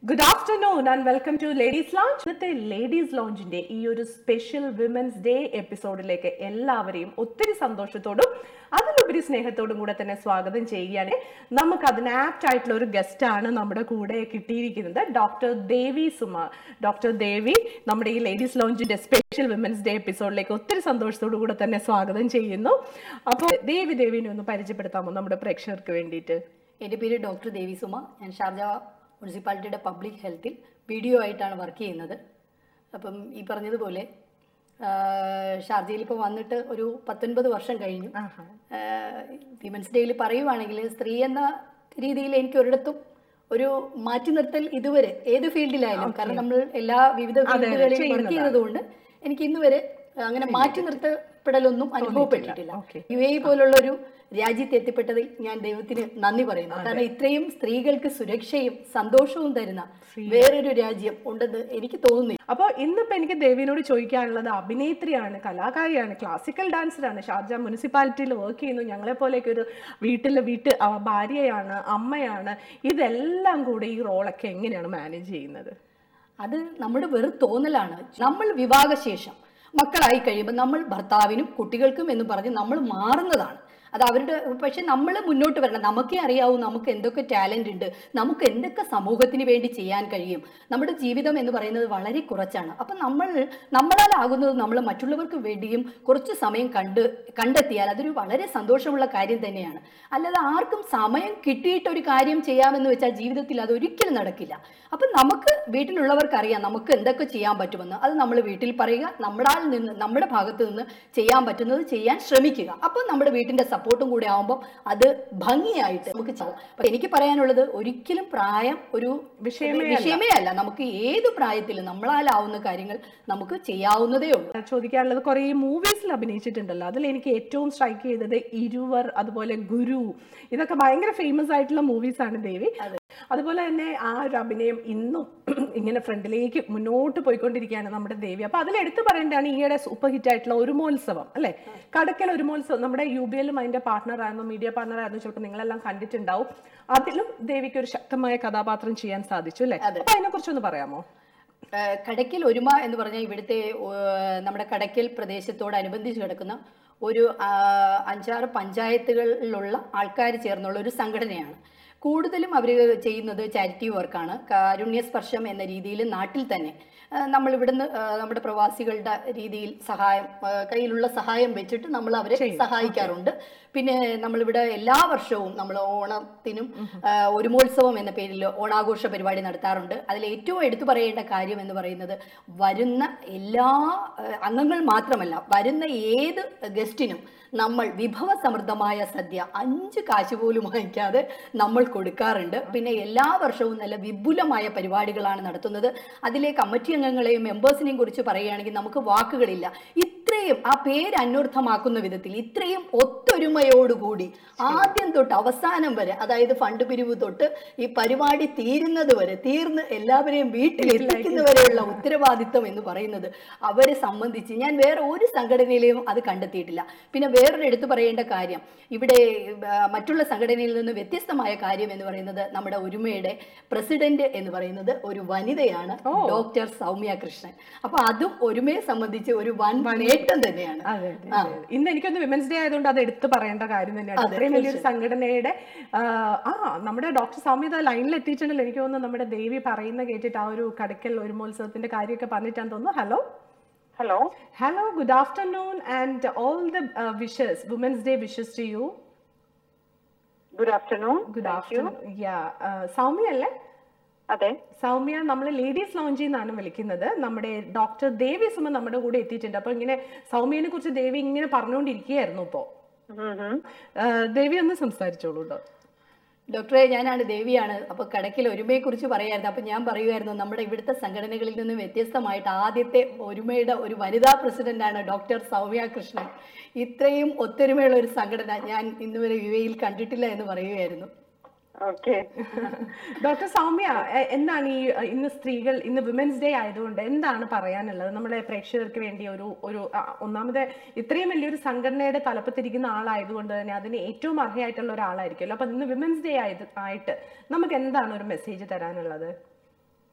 Good afternoon and welcome to ladies lounge ഇന്നത്തെ ladies ലോഞ്ചിന്റെ ഈ ഒരു സ്പെഷ്യൽ വിമൻസ് ഡേ എപ്പിസോഡിലേക്ക് എല്ലാവരെയും ഒത്തിരി സന്തോഷത്തോടും അതിലുപരി സ്നേഹത്തോടും കൂടെ തന്നെ സ്വാഗതം ചെയ്യുകയാണ് നമുക്ക് അതിന് ആപ്റ്റ് ആയിട്ടുള്ള ഒരു ഗസ്റ്റ് ആണ് നമ്മുടെ കൂടെ കിട്ടിയിരിക്കുന്നത് ഡോക്ടർ ദേവി സുമ ഡോക്ടർ ദേവി നമ്മുടെ ഈ ലേഡീസ് ലോഞ്ചിന്റെ സ്പെഷ്യൽ വിമൻസ് ഡേ എപ്പിസോഡിലേക്ക് ഒത്തിരി സന്തോഷത്തോടു കൂടെ തന്നെ സ്വാഗതം ചെയ്യുന്നു അപ്പോൾ ദേവി ദേവിനെ ഒന്ന് പരിചയപ്പെടുത്താമോ നമ്മുടെ പ്രേക്ഷകർക്ക് വേണ്ടിയിട്ട് എൻ്റെ പേര് ഡോക്ടർ ദേവി സുമ ഞാൻ ഷാർജ മുനിസിപ്പാലിറ്റിയുടെ പബ്ലിക് ഹെൽത്തിൽ വീഡിയോ ആയിട്ടാണ് വർക്ക് ചെയ്യുന്നത് അപ്പം ഈ പറഞ്ഞതുപോലെ ആ, ഷാർജയിൽ ഇപ്പോൾ വന്നിട്ട് ഒരു പത്തൊൻപത് വർഷം കഴിഞ്ഞു വിമൻസ് ഡേയിൽ പറയുവാണെങ്കിൽ സ്ത്രീ എന്ന രീതിയിൽ എനിക്ക് ഒരിടത്തും ഒരു മാറ്റി നിർത്തൽ ഇതുവരെ ഏത് ഫീൽഡിലായാലും കാരണം നമ്മൾ എല്ലാ വിവിധ ഫീൽഡുകളിൽ വർക്ക് ചെയ്യുന്നതുകൊണ്ട് എനിക്ക് ഇന്നുവരെ അങ്ങനെ മാറ്റി നിർത്തപ്പെടലൊന്നും അനുഭവപ്പെട്ടിട്ടില്ല Okay. യു എ പോലുള്ള ഒരു രാജ്യത്ത് എത്തിപ്പെട്ടതിൽ ഞാൻ ദൈവത്തിന് നന്ദി പറയുന്നു കാരണം ഇത്രയും സ്ത്രീകൾക്ക് സുരക്ഷയും സന്തോഷവും തരുന്ന വേറൊരു രാജ്യം ഉണ്ടെന്ന് എനിക്ക് തോന്നുന്നില്ല അപ്പോൾ ഇന്നിപ്പോ എനിക്ക് ദേവിനോട് ചോദിക്കാനുള്ളത് അഭിനേത്രിയാണ് കലാകാരിയാണ് ക്ലാസിക്കൽ ഡാൻസറാണ് ഷാർജ മുനിസിപ്പാലിറ്റിയിൽ വർക്ക് ചെയ്യുന്നു ഞങ്ങളെ പോലെയൊക്കെ ഒരു വീട്ടിലെ വീട്ട് ആ, ഭാര്യയാണ് അമ്മയാണ് ഇതെല്ലാം കൂടെ ഈ റോളൊക്കെ എങ്ങനെയാണ് മാനേജ് ചെയ്യുന്നത് അത് നമ്മുടെ വെറും തോന്നലാണ് നമ്മൾ വിവാഹശേഷം മക്കളായി കഴിയുമ്പോൾ നമ്മൾ ഭർത്താവിനും കുട്ടികൾക്കും എന്ന് പറഞ്ഞ് നമ്മൾ മാറുന്നതാണ് അത് അവരുടെ പക്ഷെ നമ്മൾ മുന്നോട്ട് വരണം നമുക്കേ അറിയാവൂ നമുക്ക് എന്തൊക്കെ ടാലൻ്റ് ഉണ്ട് നമുക്ക് എന്തൊക്കെ സമൂഹത്തിന് വേണ്ടി ചെയ്യാൻ കഴിയും നമ്മുടെ ജീവിതം എന്ന് പറയുന്നത് വളരെ കുറച്ചാണ് അപ്പം നമ്മൾ നമ്മളാലാകുന്നത് നമ്മൾ മറ്റുള്ളവർക്ക് വേണ്ടിയും കുറച്ച് സമയം കണ്ട് കണ്ടെത്തിയാൽ അതൊരു വളരെ സന്തോഷമുള്ള കാര്യം തന്നെയാണ് അല്ലാതെ ആർക്കും സമയം കിട്ടിയിട്ട് ഒരു കാര്യം ചെയ്യാമെന്ന് വെച്ചാൽ ജീവിതത്തിൽ അത് ഒരിക്കലും നടക്കില്ല അപ്പം നമുക്ക് വീട്ടിലുള്ളവർക്ക് അറിയാം നമുക്ക് എന്തൊക്കെ ചെയ്യാൻ പറ്റുമെന്ന് അത് നമ്മൾ വീട്ടിൽ പറയുക നമ്മളാൽ നിന്ന് നമ്മുടെ ഭാഗത്ത് നിന്ന് ചെയ്യാൻ പറ്റുന്നത് ചെയ്യാൻ ശ്രമിക്കുക അപ്പം നമ്മുടെ വീട്ടിന്റെ സപ്പോർട്ടും കൂടെ ആവുമ്പോൾ അത് ഭംഗിയായിട്ട് നമുക്ക് ചെയ്യാം അപ്പം എനിക്ക് പറയാനുള്ളത് ഒരിക്കലും പ്രായം ഒരു വിഷയമേ വിഷയമേ അല്ല നമുക്ക് ഏത് പ്രായത്തിലും നമ്മളാലാവുന്ന കാര്യങ്ങൾ നമുക്ക് ചെയ്യാവുന്നതേ ഉള്ളൂ ചോദിക്കാനുള്ളത് കുറേ മൂവീസിൽ അഭിനയിച്ചിട്ടുണ്ടല്ലോ അതിൽ എനിക്ക് ഏറ്റവും സ്ട്രൈക്ക് ചെയ്തത് ഇരുവർ അതുപോലെ ഗുരു ഇതൊക്കെ ഭയങ്കര ഫേമസ് ആയിട്ടുള്ള മൂവീസ് ആണ് ദേവി അതുപോലെ തന്നെ ആ ഒരു അഭിനയം ഇന്നും ഇങ്ങനെ ഫ്രണ്ടിലേക്ക് മുന്നോട്ട് പോയിക്കൊണ്ടിരിക്കുകയാണ് നമ്മുടെ ദേവി അപ്പൊ അതിൽ എടുത്തു പറയേണ്ടതാണ് ഈയിടെ സൂപ്പർ ഹിറ്റ് ആയിട്ടുള്ള ഒരുമോത്സവം അല്ലെ കടക്കൽ ഒരുമോത്സവം നമ്മുടെ യു ബി എല്ലും അതിന്റെ പാർട്ണർ ആയിരുന്നു മീഡിയ പാർട്ണർ ആയിരുന്നു ചിലപ്പോൾ നിങ്ങളെല്ലാം കണ്ടിട്ടുണ്ടാവും അതിലും ദേവിക്ക് ഒരു ശക്തമായ കഥാപാത്രം ചെയ്യാൻ സാധിച്ചു അല്ലെ അപ്പൊ അതിനെ കുറിച്ചൊന്ന് പറയാമോ ഏഹ് കടയ്ക്കൽ ഒരുമ എന്ന് പറഞ്ഞാൽ ഇവിടുത്തെ ഏഹ് നമ്മുടെ കടയ്ക്കൽ പ്രദേശത്തോടനുബന്ധിച്ച് കിടക്കുന്ന ഒരു ആ, അഞ്ചാറ് പഞ്ചായത്തുകളിലുള്ള ആൾക്കാർ ചേർന്നുള്ള ഒരു സംഘടനയാണ് കൂടുതലും അവർ ചെയ്യുന്നത് ചാരിറ്റി വർക്കാണ് കാരുണ്യ സ്പർശം എന്ന രീതിയിൽ നാട്ടിൽ തന്നെ ആ, നമ്മൾ ഇവിടുന്ന് ആ, നമ്മുടെ പ്രവാസികളുടെ രീതിയിൽ സഹായം ആ, കയ്യിലുള്ള സഹായം വെച്ചിട്ട് നമ്മൾ അവരെ സഹായിക്കാറുണ്ട് പിന്നെ നമ്മളിവിടെ എല്ലാ വർഷവും നമ്മൾ ഓണത്തിനും ആ, ഒരുമോത്സവം എന്ന പേരിൽ ഓണാഘോഷ പരിപാടി നടത്താറുണ്ട് അതിൽ ഏറ്റവും എടുത്തു പറയേണ്ട കാര്യം എന്ന് പറയുന്നത് വരുന്ന എല്ലാ ആ, അംഗങ്ങൾ മാത്രമല്ല വരുന്ന ഏത് ഗസ്റ്റിനും നമ്മൾ വിഭവസമൃദ്ധമായ സദ്യ അഞ്ച് കാശ് പോലും വാങ്ങിക്കാതെ നമ്മൾ കൊടുക്കാറുണ്ട് പിന്നെ എല്ലാ വർഷവും നല്ല വിപുലമായ പരിപാടികളാണ് നടത്തുന്നത് അതിലെ കമ്മിറ്റി അംഗങ്ങളെയും മെമ്പേഴ്സിനെയും കുറിച്ച് പറയുകയാണെങ്കിൽ നമുക്ക് വാക്കുകളില്ല ഇത്രയും ആ പേര് അന്വർത്ഥമാക്കുന്ന വിധത്തിൽ ഇത്രയും ഒത്തൊരുമയോടുകൂടി ആദ്യം തൊട്ട് അവസാനം വരെ അതായത് ഫണ്ട് പിരിവ് തൊട്ട് ഈ പരിപാടി തീരുന്നത് വരെ തീർന്ന് എല്ലാവരെയും വീട്ടിലെത്തിക്കുന്നവരെയുള്ള ഉത്തരവാദിത്വം എന്ന് പറയുന്നത് അവരെ സംബന്ധിച്ച് ഞാൻ വേറെ ഒരു സംഘടനയിലെയും അത് കണ്ടെത്തിയിട്ടില്ല പിന്നെ വേറൊരു എടുത്തു പറയേണ്ട കാര്യം ഇവിടെ ആ, മറ്റുള്ള സംഘടനയിൽ നിന്ന് വ്യത്യസ്തമായ കാര്യം എന്ന് പറയുന്നത് നമ്മുടെ ഒരുമയുടെ പ്രസിഡന്റ് എന്ന് പറയുന്നത് ഒരു വനിതയാണ് ഡോക്ടർ സൗമ്യ കൃഷ്ണൻ അപ്പൊ അതും ഒരുമയെ സംബന്ധിച്ച് ഒരു വൻ നേട്ടം തന്നെയാണ് അതെ അതെ, അതെ. ഇന്ന് എനിക്കൊന്ന് വിമൻസ് ഡേ ആയതുകൊണ്ട് അത് എടുത്തു പറയേണ്ട കാര്യം തന്നെയാണ് അത്രയും വലിയൊരു സംഘടനയുടെ ആ, ആ നമ്മുടെ ഡോക്ടർ സൗമ്യത ലൈനിൽ എത്തിയിട്ടുണ്ടല്ലോ എനിക്ക് തോന്നുന്നു നമ്മുടെ ദേവി പറയുന്ന കേട്ടിട്ട് ആ ഒരു കടക്കൽ ഒരുമോത്സവത്തിന്റെ കാര്യമൊക്കെ പറഞ്ഞിട്ടാന്ന് തോന്നുന്നു hello Hello. Hello good afternoon and all the wishes women's day wishes to you Good afternoon. Good afternoon yeah Soumya അല്ലേ അതെ സൗമ്യ നമ്മൾ ലേഡീസ് ലോഞ്ചിൽ നിന്നാണ് വിളിക്കുന്നത് നമ്മുടെ ഡോക്ടർ ദേവി സുമ നമ്മുടെ കൂടെ എത്തിയിട്ടുണ്ട് അപ്പൊ ഇങ്ങനെ സൗമ്യനെ കുറിച്ച് ദേവി ഇങ്ങനെ പറഞ്ഞുകൊണ്ടിരിക്കുകയായിരുന്നു ഇപ്പോ ഉം ഉം. ആ, ദേവി ഒന്ന് സംസാരിച്ചോളൂ കേട്ടോ ഡോക്ടറെ ഞാനാണ് ദേവിയാണ് അപ്പൊ കടക്കിൽ ഒരുമയെ കുറിച്ച് പറയായിരുന്നു അപ്പൊ ഞാൻ പറയുമായിരുന്നു നമ്മുടെ ഇവിടുത്തെ സംഘടനകളിൽ നിന്ന് വ്യത്യസ്തമായിട്ട് ആദ്യത്തെ ഒരുമയുടെ ഒരു വനിതാ പ്രസിഡന്റാണ് ഡോക്ടർ സൗമ്യ കൃഷ്ണൻ ഇത്രയും ഒത്തൊരുമയുള്ള ഒരു സംഘടന ഞാൻ ഇന്നുവരെ യു എയിൽ കണ്ടിട്ടില്ല എന്ന് പറയുകയായിരുന്നു Okay. ഡോക്ടർ സൗമ്യ എ- എന്താണ് ഈ അഹ്, ഇന്ന് സ്ത്രീകൾ ഇന്ന് വിമൻസ് ഡേ ആയതുകൊണ്ട് എന്താണ് പറയാനുള്ളത് നമ്മുടെ പ്രേക്ഷകർക്ക് വേണ്ടി ഒരു ഒരു ആ, ഒന്നാമത് ഇത്രയും വലിയൊരു സംഘടനയുടെ തലപ്പത്തിരിക്കുന്ന ആളായതുകൊണ്ട് തന്നെ അതിന് ഏറ്റവും അർഹയായിട്ടുള്ള ഒരാളായിരിക്കുമല്ലോ അപ്പൊ ഇന്ന് വിമൻസ് ഡേ ആയത് ആയിട്ട് നമുക്ക് എന്താണ് ഒരു മെസ്സേജ് തരാനുള്ളത്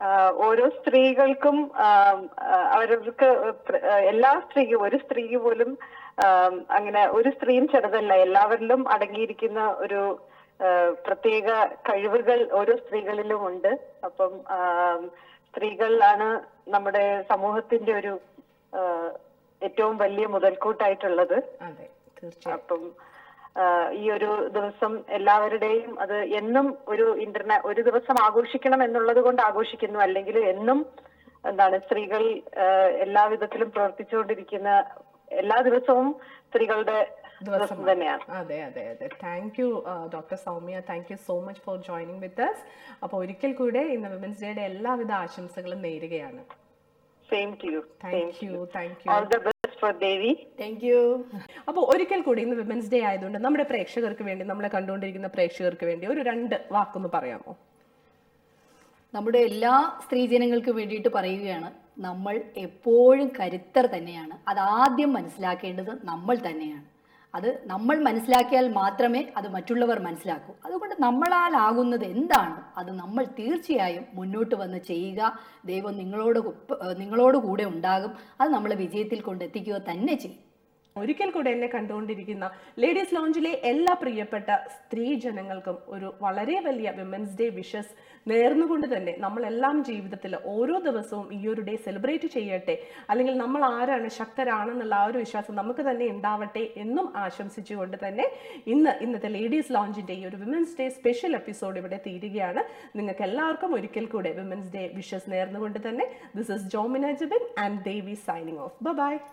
ആ, ഓരോ സ്ത്രീകൾക്കും ആ, ആ, അവർക്ക് പ്ര- ആ, എല്ലാ സ്ത്രീക്കും ഒരു സ്ത്രീക്ക് പോലും ആ, അങ്ങനെ ഒരു സ്ത്രീയും ചെറുതല്ല എല്ലാവരിലും അടങ്ങിയിരിക്കുന്ന ഒരു ആ, പ്രത്യേക കഴിവുകൾ ഓരോ സ്ത്രീകളിലും ഉണ്ട് അപ്പം ആ, സ്ത്രീകളാണ് നമ്മുടെ സമൂഹത്തിന്റെ ഒരു ആ, ഏറ്റവും വലിയ മുതൽക്കൂട്ടായിട്ടുള്ളത് അതെ തീർച്ചയായും അപ്പം ആ, ഈ ഒരു ദിവസം എല്ലാവരുടെയും അത് എന്നും ഒരു ഇന്റർനാ ഒരു ദിവസം ആഘോഷിക്കണം എന്നുള്ളത് കൊണ്ട് ആഘോഷിക്കുന്നു അല്ലെങ്കിൽ എന്നും എന്താണ് സ്ത്രീകൾ ആ, എല്ലാ വിധത്തിലും പ്രവർത്തിച്ചുകൊണ്ടിരിക്കുന്ന എല്ലാ ദിവസവും സ്ത്രീകളുടെ ദിവസം തന്നെയാണ് അതെ അതെ അതെ thank you doctor Soumya thank you so much for joining with us അപ്പോൾ ഒരിക്കൽ കൂടെ ഇന്ന് വിമൻസ് ഡേയുടെ എല്ലാവിധ ആശംസകളും നേരുകയാണ് same to you thank you thank you all the best for Devi thank you അപ്പോൾ ഒരിക്കൽ കൂടി ഇന്ന് വിമൻസ് ഡേ ആയതുകൊണ്ട് നമ്മുടെ പ്രേക്ഷകർക്ക് വേണ്ടി നമ്മളെ കണ്ടുകൊണ്ടിരിക്കുന്ന പ്രേക്ഷകർക്ക് വേണ്ടി ഒരു രണ്ട് വാക്കൊന്ന് പറയാമോ നമ്മുടെ എല്ലാ സ്ത്രീജനങ്ങൾക്ക് വേണ്ടിയിട്ട് പറയുകയാണ് നമ്മൾ എപ്പോഴും കരുത്തർ തന്നെയാണ് അത് ആദ്യം മനസ്സിലാക്കേണ്ടത് നമ്മൾ തന്നെയാണ് അത് നമ്മൾ മനസ്സിലാക്കിയാൽ മാത്രമേ അത് മറ്റുള്ളവർ മനസ്സിലാക്കൂ അതുകൊണ്ട് നമ്മളാലാകുന്നത് എന്താണ് അത് നമ്മൾ തീർച്ചയായും മുന്നോട്ട് വന്ന് ചെയ്യുക ദൈവം നിങ്ങളോട് ഒപ്പ്- നിങ്ങളോട് കൂടെ ഉണ്ടാകും അത് നമ്മളെ വിജയത്തിൽ കൊണ്ടെത്തിക്കുക തന്നെ ചെയ്യും ഒരിക്കൽ കൂടെ എന്നെ കണ്ടുകൊണ്ടിരിക്കുന്ന ലേഡീസ് ലോഞ്ചിലെ എല്ലാ പ്രിയപ്പെട്ട സ്ത്രീ ജനങ്ങൾക്കും ഒരു വളരെ വലിയ വിമൻസ് ഡേ വിഷസ് നേർന്നുകൊണ്ട് തന്നെ നമ്മളെല്ലാം ജീവിതത്തിൽ ഓരോ ദിവസവും ഈ ഒരു ഡേ സെലിബ്രേറ്റ് ചെയ്യട്ടെ അല്ലെങ്കിൽ നമ്മൾ ആരാണ് ശക്തരാണെന്നുള്ള ആ ഒരു വിശ്വാസം നമുക്ക് തന്നെ ഉണ്ടാവട്ടെ എന്നും ആശംസിച്ചുകൊണ്ട് തന്നെ ഇന്ന് ഇന്നത്തെ ലേഡീസ് ലോഞ്ചിന്റെ ഈ ഒരു വിമൻസ് ഡേ സ്പെഷ്യൽ എപ്പിസോഡ് ഇവിടെ തീരുകയാണ് നിങ്ങൾക്ക് എല്ലാവർക്കും ഒരിക്കൽ കൂടെ വിമൻസ് ഡേ വിഷസ് നേർന്നുകൊണ്ട് തന്നെ this is Jomina Jabin and Devi signing off by